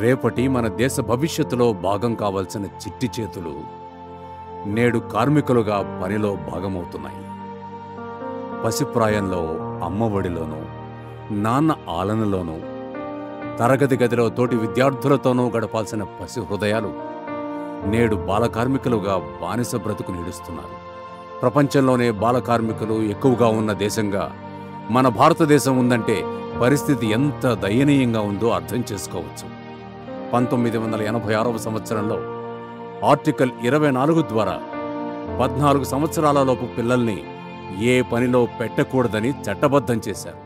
రేపటి మన దేశ భవిష్యత్తులో భాగం కావాల్సిన చిట్టి చేతులు నేడు కార్మికులుగా పనిలో భాగమవుతున్నాయి పసిప్రాయంలో అమ్మఒడిలోనూ నాన్న ఆలనలోనూ తరగతి గదిలో తోటి విద్యార్థులతోనూ గడపాల్సిన పసి హృదయాలు నేడు బాల కార్మికులుగా బానిస బ్రతుకు నీడుస్తున్నారు ప్రపంచంలోనే బాల కార్మికులు ఎక్కువగా ఉన్న దేశంగా మన భారతదేశం ఉందంటే పరిస్థితి ఎంత దయనీయంగా ఉందో అర్థం చేసుకోవచ్చు పంతొమ్మిది వందల ఎనభై ఆరవ సంవత్సరంలో ఆర్టికల్ ఇరవై నాలుగు ద్వారా పద్నాలుగు సంవత్సరాలలోపు పిల్లల్ని ఏ పనిలో పెట్టకూడదని చట్టబద్ధం చేశారు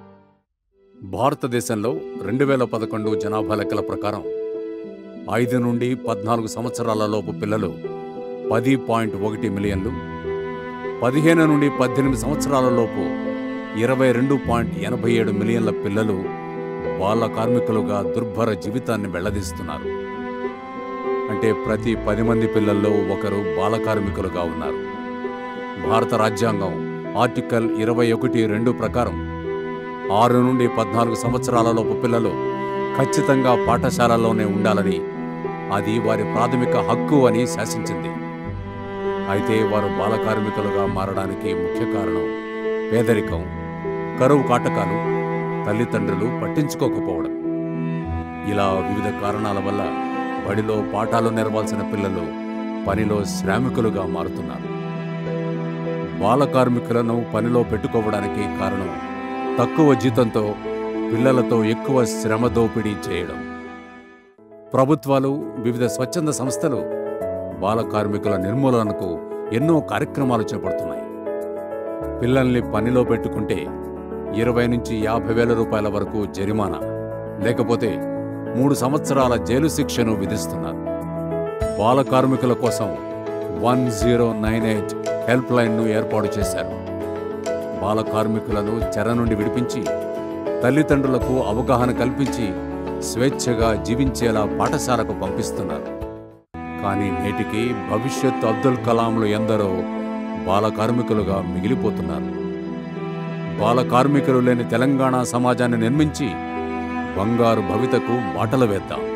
భారతదేశంలో రెండు వేల పదకొండు జనాభా లెక్కల ప్రకారం ఐదు నుండి పద్నాలుగు సంవత్సరాలలోపు పిల్లలు పది పాయింట్ ఒకటి మిలియన్లు పదిహేను నుండి పద్దెనిమిది సంవత్సరాలలోపు ఇరవై రెండు పాయింట్ ఎనభై ఏడు మిలియన్ల పిల్లలు బాల కార్మికులుగా దుర్భర జీవితాన్ని వెళ్లదీస్తున్నారు అంటే ప్రతి పది మంది పిల్లల్లో ఒకరు బాల కార్మికులుగా ఉన్నారు భారత రాజ్యాంగం ఆర్టికల్ ఇరవై ఒకటి రెండు ప్రకారం ఆరు నుండి పద్నాలుగు సంవత్సరాలలోపు పిల్లలు ఖచ్చితంగా పాఠశాలలోనే ఉండాలని అది వారి ప్రాథమిక హక్కు అని శాసించింది అయితే వారు బాల కార్మికులుగా మారడానికి ముఖ్య కారణం పేదరికం కరువు కాటకాలు తల్లిదండ్రులు పట్టించుకోకపోవడం ఇలా వివిధ కారణాల వల్ల బడిలో పాఠాలు నెరవాల్సిన పిల్లలు పనిలో శ్రామికులుగా మారుతున్నారు బాల కార్మికులను పనిలో పెట్టుకోవడానికి కారణం తక్కువ జీతంతో పిల్లలతో ఎక్కువ శ్రమ దోపిడీ చేయడం ప్రభుత్వాలు వివిధ స్వచ్ఛంద సంస్థలు బాల కార్మికుల నిర్మూలనకు ఎన్నో కార్యక్రమాలు చేపడుతున్నాయి పిల్లల్ని పనిలో పెట్టుకుంటే ఇరవై నుంచి యాభై వేల రూపాయల వరకు జరిమానా లేకపోతే మూడు సంవత్సరాల జైలు శిక్షను విధిస్తున్నారు బాల కార్మికుల కోసం one zero nine eight help లైన్ను ఏర్పాటు చేశారు బాల కార్మికులను చెర నుండి విడిపించి తల్లిదండ్రులకు అవగాహన కల్పించి స్వేచ్ఛగా జీవించేలా పాఠశాలకు పంపిస్తున్నారు కానీ నేటికి భవిష్యత్ అబ్దుల్ కలాంలు ఎందరో బాల కార్మికులుగా మిగిలిపోతున్నారు బాల కార్మికులు లేని తెలంగాణ సమాజాన్ని నిర్మించి బంగారు భవితకు బాటలు వేద్దాం